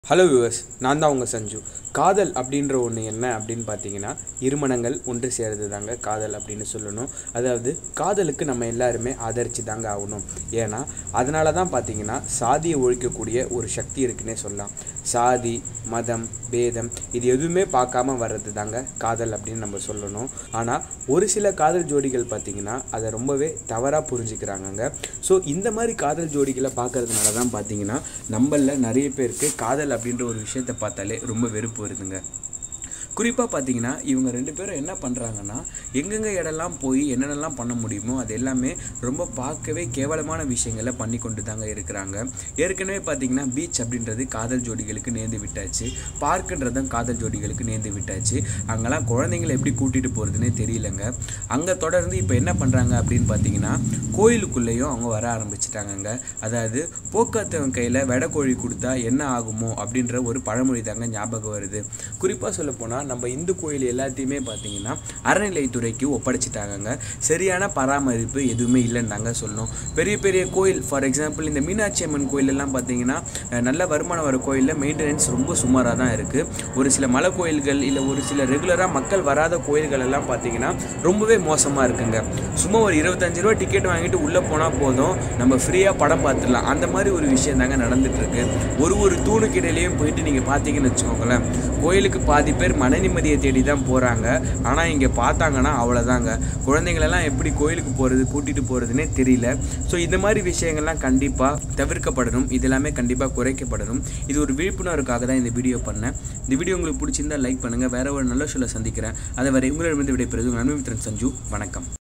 hello viewers நான் தான் உங்கள் சஞ்சு காதல் அப்படின்ற ஒன்று என்ன அப்படின்னு பார்த்தீங்கன்னா இருமணங்கள் ஒன்று சேருது தாங்க காதல் அப்படின்னு சொல்லணும் அதாவது காதலுக்கு நம்ம எல்லாருமே ஆதரித்து தாங்க ஆகணும் ஏன்னா அதனால தான் பார்த்தீங்கன்னா சாதியை ஒழிக்கக்கூடிய ஒரு சக்தி இருக்குன்னே சொல்லலாம் சாதி மதம் பேதம் இது எதுவுமே பார்க்காம வர்றது தாங்க காதல் அப்படின்னு நம்ம சொல்லணும் ஆனால் ஒரு சில காதல் ஜோடிகள் பார்த்தீங்கன்னா அதை ரொம்பவே தவறாக புரிஞ்சுக்கிறாங்கங்க ஸோ இந்த மாதிரி காதல் ஜோடிகளை பார்க்கறதுனால தான் பார்த்தீங்கன்னா நம்மள நிறைய பேருக்கு காதல் அப்படின்ற ஒரு விஷயத்தை பார்த்தாலே ரொம்ப வெறுப்பு வருதுங்க குறிப்பாக பார்த்தீங்கன்னா இவங்க ரெண்டு பேரும் என்ன பண்ணுறாங்கன்னா எங்கெங்கே இடம்லாம் போய் என்னென்னலாம் பண்ண முடியுமோ அது எல்லாமே ரொம்ப பார்க்கவே கேவலமான விஷயங்களை பண்ணி கொண்டு தாங்க இருக்கிறாங்க ஏற்கனவே பார்த்தீங்கன்னா பீச் அப்படின்றது காதல் ஜோடிகளுக்கு நேர்ந்து விட்டாச்சு பார்க்குன்றதும் காதல் ஜோடிகளுக்கு நேர்ந்து விட்டாச்சு அங்கெல்லாம் குழந்தைங்களை எப்படி கூட்டிகிட்டு போகிறதுனே தெரியலங்க அங்கே தொடர்ந்து இப்போ என்ன பண்ணுறாங்க அப்படின்னு பார்த்தீங்கன்னா கோயிலுக்குள்ளேயும் அவங்க வர ஆரம்பிச்சிட்டாங்கங்க அதாவது போக்காத்தவன் கையில் வெடக்கோழி கொடுத்தா என்ன ஆகுமோ அப்படின்ற ஒரு பழமொழி தாங்க ஞாபகம் வருது குறிப்பாக சொல்லப்போனால் நம்ம இந்து கோயில் எல்லாத்தையுமே பார்த்தீங்கன்னா அறநிலைத்துறைக்கு ஒப்படைச்சிட்டாங்கங்க சரியான பராமரிப்பு எதுவுமே இல்லைன்னு தாங்க சொல்லணும் பெரிய பெரிய கோயில் ஃபார் எக்ஸாம்பிள் இந்த மீனாட்சி அம்மன் கோயிலெல்லாம் பார்த்தீங்கன்னா அஹ், நல்ல வருமானம் வர கோயிலில் மெயின்டெனன்ஸ் ரொம்ப சுமாராக தான் இருக்குது ஒரு சில மலை கோயில்கள் இல்லை ஒரு சில ரெகுலராக மக்கள் வராத கோயில்கள் எல்லாம் பார்த்தீங்கன்னா ரொம்பவே மோசமாக இருக்குங்க சும்மா ஒரு இருபத்தஞ்சு ரூபா டிக்கெட் வாங்கிட்டு உள்ளே போனால் போதும் நம்ம ஃப்ரீயாக படம் பார்த்துடலாம் அந்த மாதிரி ஒரு விஷயம் தாங்க நடந்துட்டு இருக்கு ஒரு ஒரு தூணுக்கிடையிலையும் போயிட்டு நீங்கள் பார்த்தீங்கன்னு வச்சுக்கோங்களேன் கோயிலுக்கு பாதி பேர் மன நிம்மதியை தேடி தான் போகிறாங்க ஆனால் இங்கே பார்த்தாங்கன்னா அவ்வளோதாங்க குழந்தைங்களெல்லாம் எப்படி கோயிலுக்கு போகிறது கூட்டிகிட்டு போகிறதுனே தெரியல ஸோ இந்த மாதிரி விஷயங்கள்லாம் கண்டிப்பாக தவிர்க்கப்படணும் இது எல்லாமே கண்டிப்பாக குறைக்கப்படணும் இது ஒரு விழிப்புணர்வுக்காக தான் இந்த வீடியோ பண்ணேன் இந்த வீடியோ உங்களுக்கு பிடிச்சிருந்தா லைக் பண்ணுங்கள் வேற ஒரு நல்ல சொல்ல சந்திக்கிறேன் அதை வரை உங்களிடமிருந்து விடைபெறுவது உங்கள் நன்மை மித்திரன் சஞ்சு வணக்கம்